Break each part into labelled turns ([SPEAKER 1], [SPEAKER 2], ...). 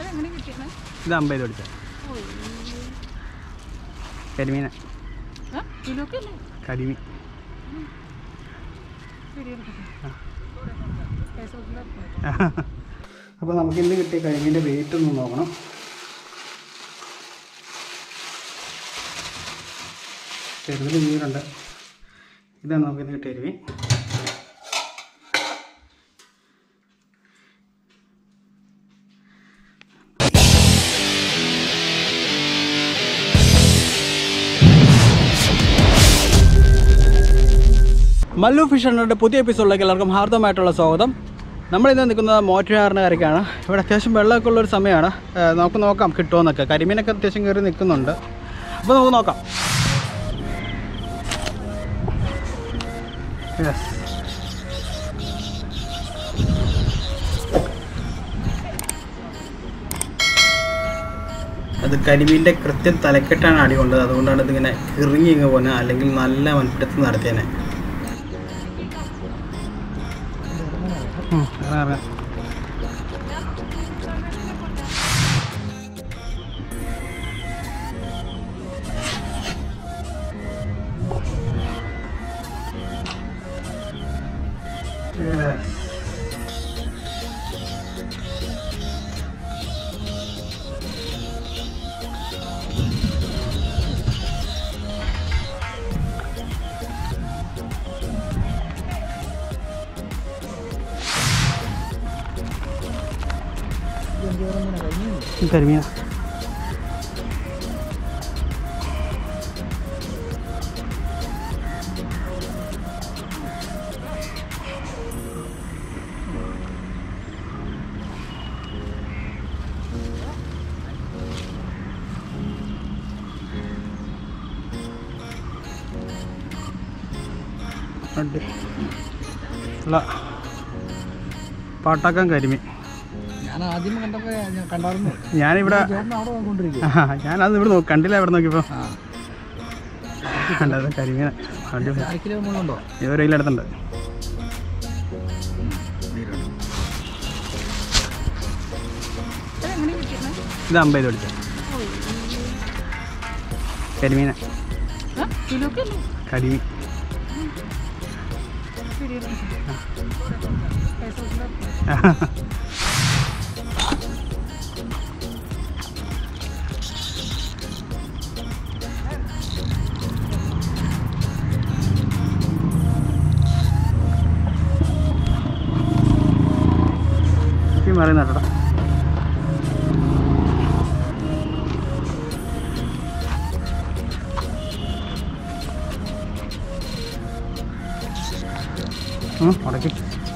[SPEAKER 1] എങ്ങനെ കിട്ടിയത്
[SPEAKER 2] ഇത് അമ്പത് പഠിച്ച കരിമീന
[SPEAKER 1] കിലോക്ക് അല്ലേ
[SPEAKER 2] കരിമീൻ അപ്പോൾ നമുക്ക് ഇന്ന് കിട്ടിയ കരിമീൻ്റെ വെയിറ്റ് ഒന്ന് നോക്കണം ചെറുതിൽ മീനുണ്ട് ഇതാണ് നമുക്ക് ഇന്ന് കിട്ടിയ കരിമീൻ മല്ലു ഫിഷ് ഹണ്ടറിൻ്റെ പുതിയ എപ്പിസോഡിലേക്ക് എല്ലാവർക്കും ഹാർദമായിട്ടുള്ള സ്വാഗതം നമ്മളിന്ന് നിൽക്കുന്നത് മോറ്റുകാറിൻ്റെ കരയ്ക്കാണ് ഇവിടെ അത്യാവശ്യം വെള്ളമൊക്കെ ഉള്ളൊരു സമയമാണ് ഏഹ് നമുക്ക് നോക്കാം കിട്ടുമോന്നൊക്കെ കരിമീനൊക്കെ അത്യാവശ്യം കയറി നിൽക്കുന്നുണ്ട് അപ്പോൾ നമുക്ക് നോക്കാം യെസ് അത് കരിമീൻ്റെ കൃത്യം തലക്കെട്ടാണ് അടി കൊണ്ടത് അതുകൊണ്ടാണ് ഇതിങ്ങനെ ഇറങ്ങി ഇങ്ങ് പോകുന്നത് അല്ലെങ്കിൽ നല്ല മൽപ്പിടുത്തം നടത്തിയേനെ ഉം, ഇറങ്ങാം, ഇറങ്ങാം. Yes. കരിമീന അടി അല്ല പാട്ടാക്കാൻ കരിമീൻ
[SPEAKER 3] ഞാൻ ആദ്യം കണ്ടപ്പോ ഞാൻ കണ്ടായിരുന്നു
[SPEAKER 2] ഞാനിവിടെ
[SPEAKER 3] ചേട്ടൻ അവിടെ നോക്കൊണ്ടിരിക്കും
[SPEAKER 2] ആ, ഞാനത് ഇവിടെ നോക്കി കണ്ടില്ല ഇവിടെ നോക്കിയപ്പോൾ കണ്ടത് കരിമീന അടിപൊളി
[SPEAKER 3] അര കിലോ മുള്ളുണ്ടോ
[SPEAKER 2] ഇത് ഒരു കിലോ
[SPEAKER 1] എങ്ങനെ കിട്ടിയത്
[SPEAKER 2] ഇത് അമ്പത് പഠിച്ച കരിമീന
[SPEAKER 1] കിലോക്ക് അല്ലേ
[SPEAKER 2] കരിമീൻ പറയുന്ന കേട്ടോ ഉം, ഉടക്കി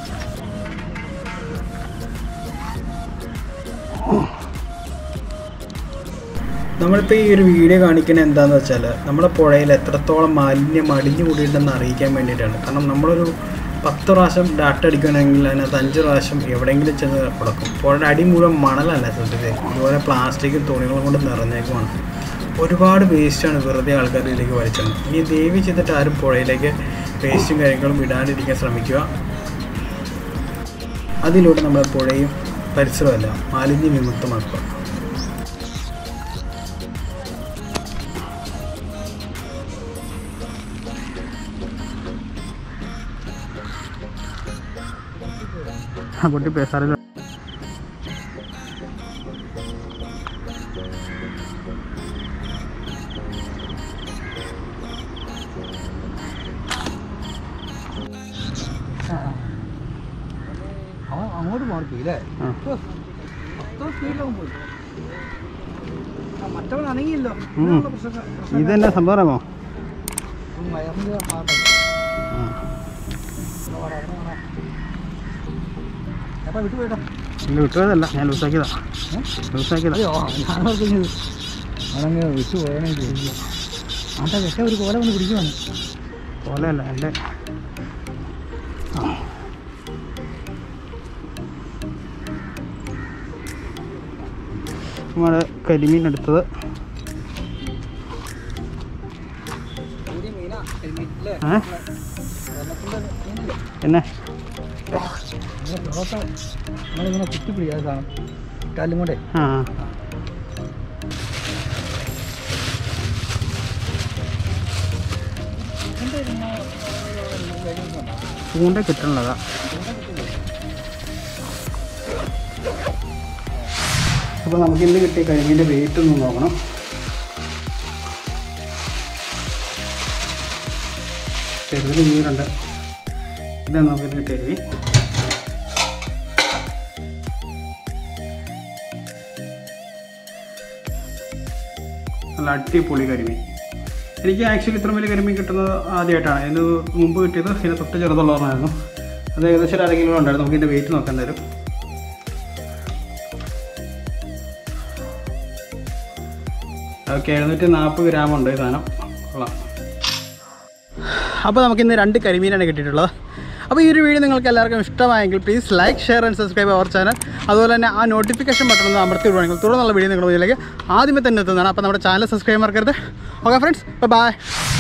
[SPEAKER 2] നമ്മളിപ്പോൾ ഈ ഒരു വീഡിയോ കാണിക്കുന്നത് എന്താണെന്ന് വെച്ചാൽ നമ്മുടെ പുഴയിൽ എത്രത്തോളം മാലിന്യം അടിഞ്ഞു കൂടിയിട്ടുണ്ടെന്ന് അറിയിക്കാൻ വേണ്ടിയിട്ടാണ് കാരണം നമ്മളൊരു പത്ത് പ്രാവശ്യം ഡാറ്റ അടിക്കുകയാണെങ്കിൽ അതിനകത്ത് അഞ്ച് പ്രാവശ്യം എവിടെയെങ്കിലും ചെന്ന് കൊടുക്കും പുഴയുടെ അടി മുഴുവൻ മണലല്ല സത്യത്തിൽ ഇതുപോലെ പ്ലാസ്റ്റിക്കും തുണികളും കൊണ്ട് നിറഞ്ഞേക്കുമാണ് ഒരുപാട് വേസ്റ്റാണ് വെറുതെ ആൾക്കാർ ഇതിലേക്ക് വലിച്ചത് ഇനി ദേവി ചെയ്തിട്ട് ആരും പുഴയിലേക്ക് വേസ്റ്റും കാര്യങ്ങളും ഇടാണ്ടിരിക്കാൻ ശ്രമിക്കുക അതിലൂടെ നമ്മുടെ പുഴയും പരിസരമല്ല മാലിന്യ വിമുക്തമാക്കുക പൊട്ടി പേസാറില്ല
[SPEAKER 3] അവൻ അങ്ങോട്ട് മാറിപ്പോയി അല്ലേ
[SPEAKER 2] ആ.
[SPEAKER 3] അത്ര സ്പീഡിലാവും പോയി ആ, മറ്റവൻ അനങ്ങിയില്ലോ
[SPEAKER 2] ഉം.
[SPEAKER 3] ഇതാണ് പ്രശ്നം പ്രശ്നം.
[SPEAKER 2] ഇതെന്നെ സംഭവം അറിയാമോ
[SPEAKER 3] ഉം, വയറിന്റെ ഭാഗത്ത്. ഇവിടെ വാടാ, ഇവിടെ വാടാ. എപ്പാ വിട്ടു പോയിട്ടാ
[SPEAKER 2] ഇല്ല വിട്ടുപോയതല്ല ഞാൻ ലൂസാക്കിയതാ ലൂസാക്കിയതാ
[SPEAKER 3] അയ്യോ ഞാൻ ഓർക്കുന്നത് അവനങ്ങ് വിട്ടു പോയണേ ആട്ടെ വെച്ച ഒരു കോല വന്ന് പിടിക്കുവാണ്
[SPEAKER 2] പോലെയല്ല എൻ്റെ നമ്മുടെ കരിമീൻ എടുത്തത്
[SPEAKER 3] പുതിയ മീനാ കരിമീനില്ലേ
[SPEAKER 2] ഏ
[SPEAKER 3] വെള്ളത്തിൻ്റെ മീനല്ലേ
[SPEAKER 2] എന്നെ
[SPEAKER 3] ഇങ്ങനെ പുറത്ത് നമ്മളിങ്ങനെ കുത്തിപ്പിടിക്കാതെ സാധനം കാലും കൊണ്ടേ
[SPEAKER 2] ആ ചൂണ്ട കിട്ടണല്ലതാ അപ്പോൾ നമുക്ക് ഇന്ന് കിട്ടിയ കരിമീൻ്റെ വെയിറ്റ് ഒന്ന് നോക്കണം ചെറുതിൽ മീനുണ്ട് ഇതാണ് നമുക്ക് ഇന്ന് കിട്ടിയ കരിമീൻ നല്ല അടിപൊളി കരിമീൻ എനിക്ക് ആക്ച്വലി ഇത്ര വലിയ കരിമീൻ കിട്ടുന്നത് ആദ്യമായിട്ടാണ് ഇതിന് മുമ്പ് കിട്ടിയത് ഇതിന് തൊട്ട് ചെറുതുള്ളതായിരുന്നു അത് ഏകദേശം ഒരു അര കിലോ ഉണ്ടായിരുന്നു നമുക്ക് ഇതിൻ്റെ വെയിറ്റ് നോക്കാൻ തരും ഓക്കെ എഴുന്നൂറ്റി നാൽപ്പത് ഗ്രാം ഉണ്ട് ഈ സാധനം കൊള്ളാം അപ്പോൾ നമുക്കിന്ന് രണ്ട് കരിമീനാണ് കിട്ടിയിട്ടുള്ളത് അപ്പോൾ ഈ ഒരു വീഡിയോ നിങ്ങൾക്ക് എല്ലാവർക്കും ഇഷ്ടമായെങ്കിൽ please like share and subscribe our channel അതുപോലെ തന്നെ ആ നോട്ടിഫിക്കേഷൻ ബട്ടൺ ഒന്ന് അമർത്തി വിടുവാണെങ്കിൽ തുടർന്നുള്ള വീഡിയോ നിങ്ങളുടെ മുന്നിലേക്ക് ആദ്യമേ തന്നെ എത്തുന്നതാണ് അപ്പോൾ നമ്മുടെ ചാനൽ സബ്സ്ക്രൈബ് മറക്കരുത് ഓക്കെ ഫ്രണ്ട്സ് ബൈ